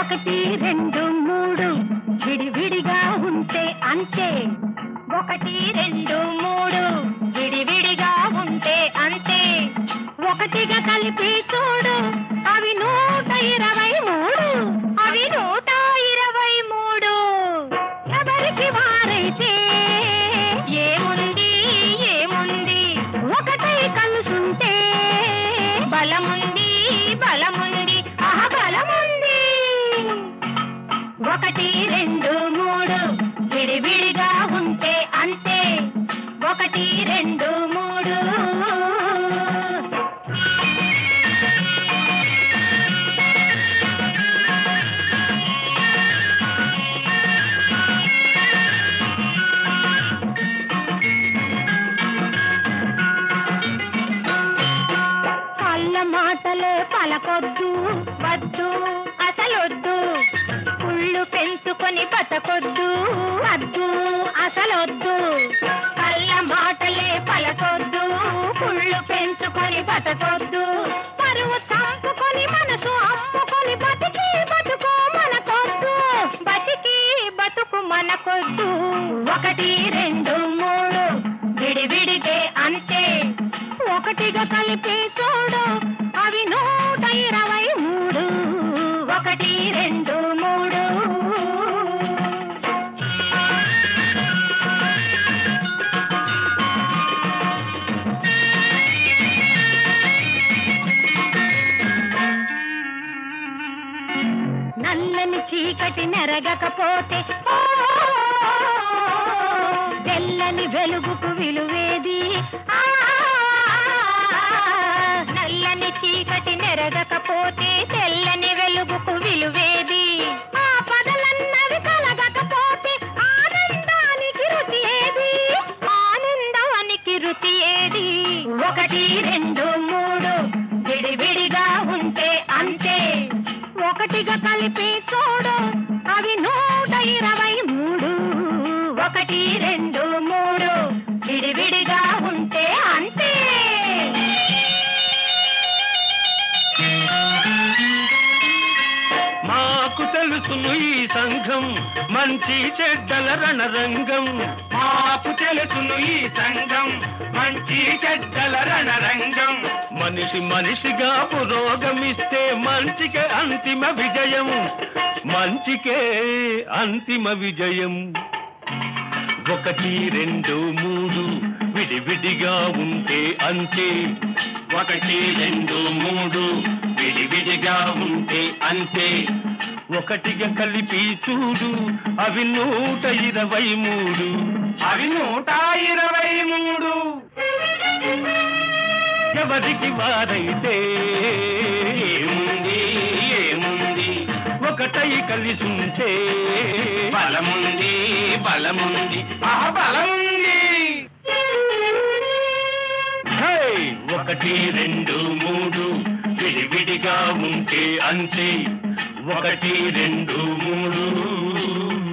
ఒకటి రెండు మూడు విడివిడిగా ఉంటే అంతే ఒకటి రెండు మూడు విడివిడిగా ఉంటే అంతే ఒకటిగా కలిపి చూడు అవి నూట ఇరవై మూడు అవి నూట ఇరవై మూడు ఎవరికి వారైతే ఏముంది ఏముంది ఒకటై కలుసుంటే బలముంది బలముంది ఆహ బలముంది ఒకటి రెండు మూడు విడివిడిగా ఉంటే అంతే ఒకటి రెండు మూడు కళ్ళ మాటలే పలకొద్దు వద్దు అసలొద్దు కుళ్ళు పెంచుకొని బతకొద్దు వద్దు అసలొద్దు కళ్ళ మాటలే పలకొద్దు కుళ్ళు పెంచుకొని బతకొద్దు పరువు చంపుకొని మనసు అమ్ముకొని బతికి బతుకు మనకొద్దు బతికి బతుకు మనకొద్దు ఒకటి రెండు మూడు విడివిడితే అంతే ఒకటిగా కలిపి చూడు అవి నూట ఇరవై మూడు ఒకటి రెండు మూడు నల్లని చీకటి నెరగకపోతే ఓ, తెల్లని వెలుగుకు విలువేది ఆ, నల్లని చీకటి నెరగకపోతే తెల్లని వెలుగుకు విలువేది ఆ పదలన్నవి కలగకపోతే ఆనందానికి రుచి ఏది ఆనందానికి రుచి ఏది ఒకటి రెండు మూడు విడివిడిగా ఉంటే అంతే ఒకటిగా కలిపి చూడు అవి నూట ఇరవై మూడు ఒకటి రెండు మూడు విడివిడిగా ఉంటే అంతే మాకు తెలుసును ఈ సంఘం మంచి చెడ్డల రణరంగం మాకు తెలుసును ఈ సంఘం మంచి చెడ్డల రణరంగం మనిషి మనిషిగా పురోగమిస్తే మంచికే అంతిమ విజయం మంచికే అంతిమ విజయం ఒకటి రెండు మూడు విడివిడిగా ఉంటే అంతే ఒకటి రెండు మూడు విడివిడిగా ఉంటే అంతే ఒకటిగా కలిపి చూడు అవి నూట ఇరవై మూడు అవి నూట ఇరవై మూడు ఎవరికి వారైతే ఏముంది ఏముంది ఒకటై కలిసుంటే బలముంది బలముంది ఆ బలముంది హే! ఒకటి రెండు మూడు విడివిడిగా ఉంటే అంతే ఒకటి రెండు మూడు